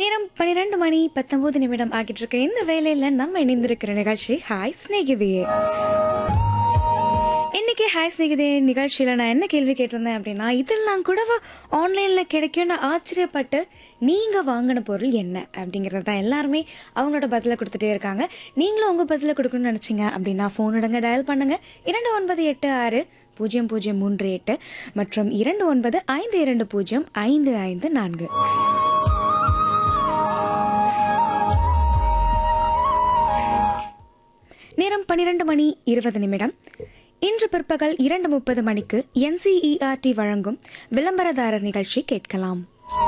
நேரம் பன்னிரெண்டு மணி பத்தொன்பது நிமிடம் ஆகிட்டு இருக்க இந்த வேலையில நம்ம இணைந்திருக்கிற நிகழ்ச்சி ஹாய் ஸ்நேகிதியே இன்னைக்கு ஹாய் ஸ்நேகிதியே நிகழ்ச்சியில நான் என்ன கேள்வி கேட்டிருந்தேன் அப்படின்னா இதெல்லாம் கூடவா ஆன்லைன்ல கிடைக்கும்னு ஆச்சரியப்பட்டு நீங்க வாங்கின பொருள் என்ன அப்படிங்கறது தான் எல்லாருமே அவங்களோட பதில கொடுத்துட்டே இருக்காங்க நீங்களும் உங்க பதில கொடுக்கணும்னு நினைச்சீங்க அப்படின்னா ஃபோன் இடங்க டயல் பண்ணுங்க இரண்டு ஒன்பது எட்டு ஆறு பூஜ்ஜியம் பூஜ்ஜியம் மூன்று எட்டு மற்றும் இரண்டு ஒன்பது ஐந்து இரண்டு பூஜ்ஜியம் ஐந்து ஐந்து நான்கு நேரம் பன்னிரண்டு மணி இருபது நிமிடம் இன்று பிற்பகல் இரண்டு முப்பது மணிக்கு என்சிஇஆர்டி வழங்கும் விளம்பரதாரர் நிகழ்ச்சி கேட்கலாம்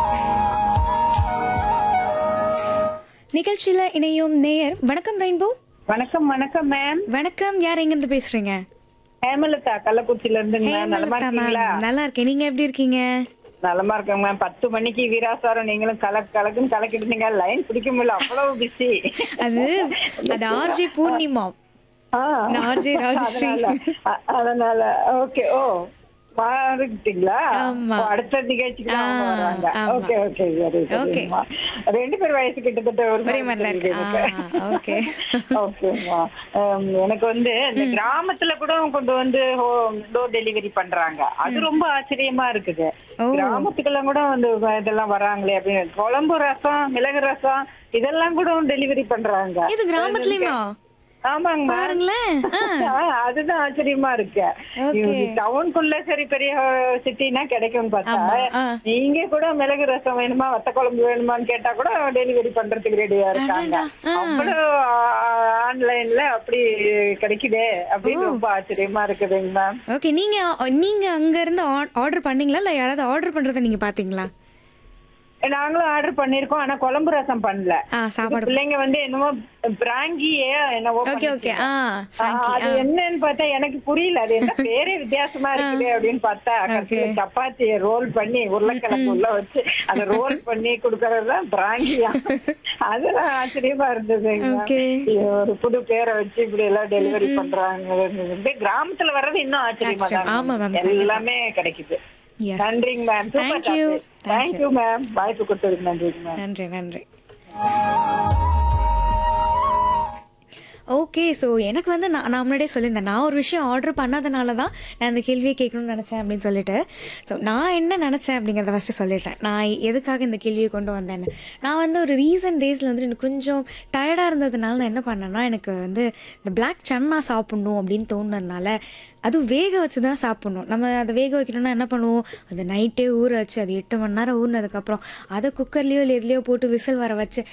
நிகழ்ச்சியில இணையும் நேயர் வணக்கம் ரெயின்போ வணக்கம் வணக்கம் மேம் வணக்கம் யார் எங்கிருந்து பேசுறீங்க ஹேமலதா கள்ளக்குறிச்சில இருந்துங்க மேம் நலமா ஹேமலதா மேம் இருக்கீங்களா நல்லா இருக்கேன் நீங்க எப்படி இருக்கீங்க நலமா இருக்கேங்க மேம் பத்து மணிக்கு வீராசாரம் நீங்களும் கலக்கு கலக்குன்னு கலக்கிட்டு இருந்தீங்க லைன் பிடிக்க முடியல அவ்வளவு பிஸி அது அது ஆர்ஜி பூர்ணிமா நான் RJ ராஜஸ்ரீ. அதனால ஓகே ஓ மாறிட்டீங்களா ஆமா. ஓ, அடுத்த நிகழ்ச்சிக்கு தான் அவங்க ஆ, வராங்க ஆமா. ஓகே ஓகே சரி Okay. சரிம்மா ரெண்டு பேர் வயசு கிட்டத்தட்ட ஒரு ஒரே மாதிரி தான் இருக்கு ஆ, ஓகே ஓகேம்மா ஹம், எனக்கு வந்து இந்த கிராமத்துல கூட கொண்டு வந்து டோர் டெலிவரி பண்றாங்க அது ரொம்ப ஆச்சரியமா இருக்குது ஓ. கிராமத்துக்கெல்லாம் கூட வந்து வ- இதெல்லாம் வராங்களே அப்படின்னு குழம்பு ரசம் மிளகு ரசம் இதெல்லாம் கூட டெலிவரி பண்றாங்க இது கிராமத்துலயுமா ஆமாங்க பாருங்களேன் ஆ, அதுதான் ஆச்சரியமா இருக்கு Okay. டவுனுக்குள்ள சரி பெரிய சிட்டினா கிடைக்கும் பார்த்தா ஆமா, ஆ. நீங்க கூட மிளகு ரசம் வேணுமா வத்த குழம்பு வேணுமான்னு கேட்டா கூட டெலிவரி பண்றதுக்கு ரெடியா இருக்காங்க அடடா, ஆ. அவ்வளவு ஆன்லைன்ல அப்படி கிடைக்குதே அப்படின்னு ரொம்ப ஆச்சரியமா இருக்குதுங்க மேம் ஓகே நீங்க நீங்க அங்க இருந்து ஆர்டர் பண்ணீங்களா இல்ல யாராவது ஆர்டர் பண்றதை நீங்க பாத்தீங்களா நாங்களும் ஆர்டர் பண்ணிருக்கோம் ஆனா குழம்பு ரசம் பண்ணல ஆ சாப்பாடு பிள்ளைங்க வந்து என்னமோ பிராங்கியே என்னவோ ஓகே ஓகே பண்ணிச்சுங்க. ஆ ஆ, ஃப்ராங்கி அது என்னன்னு பார்த்தா எனக்கு புரியல அது என்ன பேரே வித்தியாசமா இருக்குது அப்படின்னு பார்த்தா கடைசியில சப்பாத்திய ரோல் பண்ணி உருளைக்கிழங்கு உள்ள வச்சு அதை ரோல் பண்ணி கொடுக்கறதுதான் பிராங்கியா அதெல்லாம் ஆச்சரியமா இருந்தது Okay. ஒரு புது பேரை வச்சு இப்படி எல்லாம் டெலிவரி பண்றாங்க இப்படி கிராமத்துல வர்றது இன்னும் ஆச்சரியமா ஆச்சரியம். ஆமா, தான் ma'am. எல்லாமே கிடைக்குது Yes. நன்றிங்க ma'am Thank you. Thank thank you ma'am வாய்ப்பு கொடுத்ததுக்கு நன்றிங்க மேம் நன்றி நன்றி ஓகே ஸோ எனக்கு வந்து நான் நான் முன்னாடியே சொல்லியிருந்தேன் நான் ஒரு விஷயம் ஆர்டர் பண்ணாதனால தான் நான் அந்த கேள்வியை கேட்கணும்னு நினச்சேன் அப்படின்னு சொல்லிட்டு ஸோ நான் என்ன நினச்சேன் அப்படிங்கிறத ஃபஸ்ட்டு சொல்லிடுறேன் நான் எதுக்காக இந்த கேள்வியை கொண்டு வந்தேன்னு நான் வந்து ஒரு ரீசன்ட் டேஸில் வந்துட்டு எனக்கு கொஞ்சம் டயர்டாக இருந்ததுனால நான் என்ன பண்ணேன்னா எனக்கு வந்து இந்த பிளாக் சன்னா சாப்பிட்ணும் அப்படின்னு தோணுனதுனால அதுவும் வேக வச்சு தான் சாப்பிட்ணும் நம்ம அதை வேக வைக்கணும்னா என்ன பண்ணுவோம் அது நைட்டே ஊற வச்சு அது எட்டு மணி நேரம் ஊறினதுக்கப்புறம் அதை குக்கர்லேயோ இல்லை எதுலேயோ போட்டு விசில் வர வச்சு